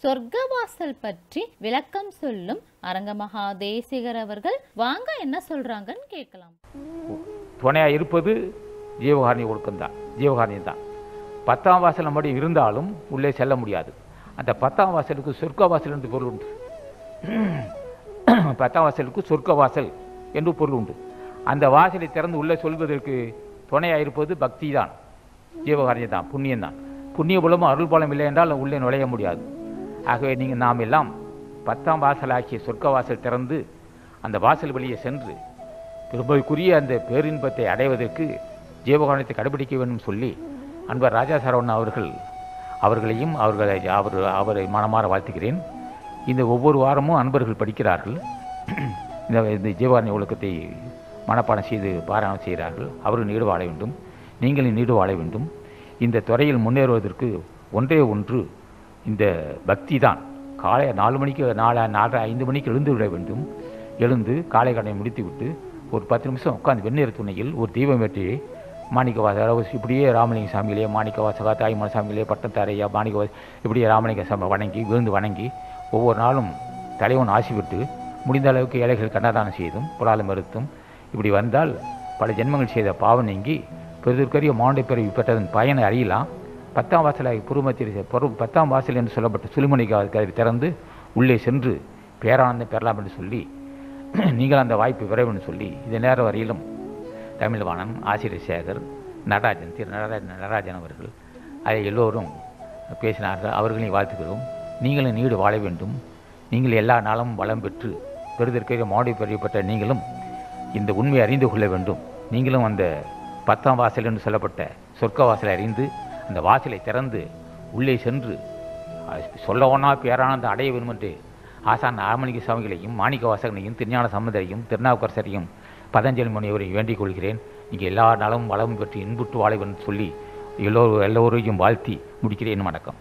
சொர்க்கவாசல் பற்றி விளக்கம் சொல்லும் அரங்கமகா தேசிகர் அவர்கள் வாங்க என்ன சொல்றாங்கன்னு கேட்கலாம் துணையாக இருப்பது ஜீவகாரணி ஒழுக்கம்தான் ஜீவகாரணியம் தான் பத்தாம் வாசல் நம்முடைய இருந்தாலும் உள்ளே செல்ல முடியாது அந்த பத்தாம் வாசலுக்கு சொர்க்க வாசல் என்று பொருள் உண்டு பத்தாம் வாசலுக்கு சொர்க்க வாசல் என்று பொருள் உண்டு அந்த வாசலை திறந்து உள்ளே சொல்வதற்கு துணையாக இருப்பது பக்தி தான் ஜீவகாரியம் தான் புண்ணியம் தான் புண்ணிய பலமும் அருள் பலம் இல்லை என்றால் உள்ளே நுழைய முடியாது ஆகவே நீங்கள் நாம் எல்லாம் பத்தாம் வாசலாகிய சொர்க்க வாசல் திறந்து அந்த வாசல் வழியே சென்று திரும்பக்குரிய அந்த பேரின்பத்தை அடைவதற்கு ஜீவகாரணத்தை கடைபிடிக்க வேண்டும் சொல்லி அன்பர் ராஜா சரவணன் அவர்கள் அவர்களையும் அவர்களை அவர் அவரை மனமாற வாழ்த்துகிறேன் இந்த ஒவ்வொரு வாரமும் அன்பர்கள் படிக்கிறார்கள் இந்த இந்த ஜீவாரணி ஒழுக்கத்தை மனப்பாடம் செய்து பாராயணம் செய்கிறார்கள் அவர்கள் நீடு வாழ வேண்டும் நீங்களும் நீடு வாழ வேண்டும் இந்த துறையில் முன்னேறுவதற்கு ஒன்றே ஒன்று இந்த பக்தி தான் காலை நாலு மணிக்கு நாலு நாலரை ஐந்து மணிக்கு எழுந்து விட வேண்டும் எழுந்து காலை கடனை முடித்துவிட்டு ஒரு பத்து நிமிஷம் உட்காந்து வெந்நீர் துணையில் ஒரு தீபம் ஏற்றி மாணிக்கவாச அதாவது இப்படியே ராமலிங்க சாமியிலே மாணிக்கவாசகா தாய்மான சாமியிலே பட்டத்தாரையா மாணிக்கவாச இப்படியே ராமலிங்க சாமி வணங்கி விழுந்து வணங்கி ஒவ்வொரு நாளும் தலைவன் ஆசி விட்டு முடிந்த அளவுக்கு ஏழைகள் கண்ணதானம் செய்தும் புலாலம் மறுத்தும் இப்படி வந்தால் பல ஜென்மங்கள் செய்த பாவம் நீங்கி பெருதற்கரிய மாண்டை பிறவி பெற்றதன் பயனை அறியலாம் பத்தாம் வாசலாகி புருமத்தில் பொறு பத்தாம் வாசல் என்று சொல்லப்பட்ட சுழுமணி கதவை திறந்து உள்ளே சென்று பேரானந்தம் பெறலாம் என்று சொல்லி நீங்கள் அந்த வாய்ப்பு விரைவுன்னு சொல்லி இந்த நேரம் வரையிலும் தமிழ்வாணன் ஆசிரியர் சேகர் நடராஜன் திரு நடராஜன் நடராஜன் அவர்கள் அதை எல்லோரும் பேசினார்கள் அவர்களையும் வாழ்த்துக்கிறோம் நீங்களும் நீடு வாழ வேண்டும் நீங்கள் எல்லா நாளும் வளம் பெற்று பெறுதற்கரிய மாடி பெரியப்பட்ட நீங்களும் இந்த உண்மையை அறிந்து கொள்ள வேண்டும் நீங்களும் அந்த பத்தாம் வாசல் என்று சொல்லப்பட்ட சொர்க்க வாசலை அறிந்து அந்த வாசலை திறந்து உள்ளே சென்று சொல்லவனா பேரானந்த அடைய வேண்டும் என்று ஆசான் ஆமணிக சுவாமிகளையும் மாணிக்க வாசகனையும் திருஞான சம்பந்தரையும் திருநாவுக்கரசரையும் பதஞ்சலி முனிவரை வேண்டிக் கொள்கிறேன் நீங்கள் எல்லா நலமும் வளமும் பெற்று இன்புற்று வாழ வேண்டும் சொல்லி எல்லோரும் எல்லோரையும் வாழ்த்தி முடிக்கிறேன் வணக்கம்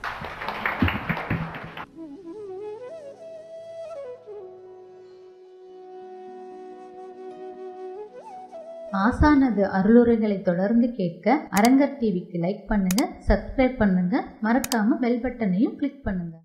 ஆசானது அருளுரைகளை தொடர்ந்து கேட்க அரங்கர் டிவிக்கு லைக் பண்ணுங்க சப்ஸ்கிரைப் பண்ணுங்க மறக்காம பெல் பட்டனையும் கிளிக் பண்ணுங்க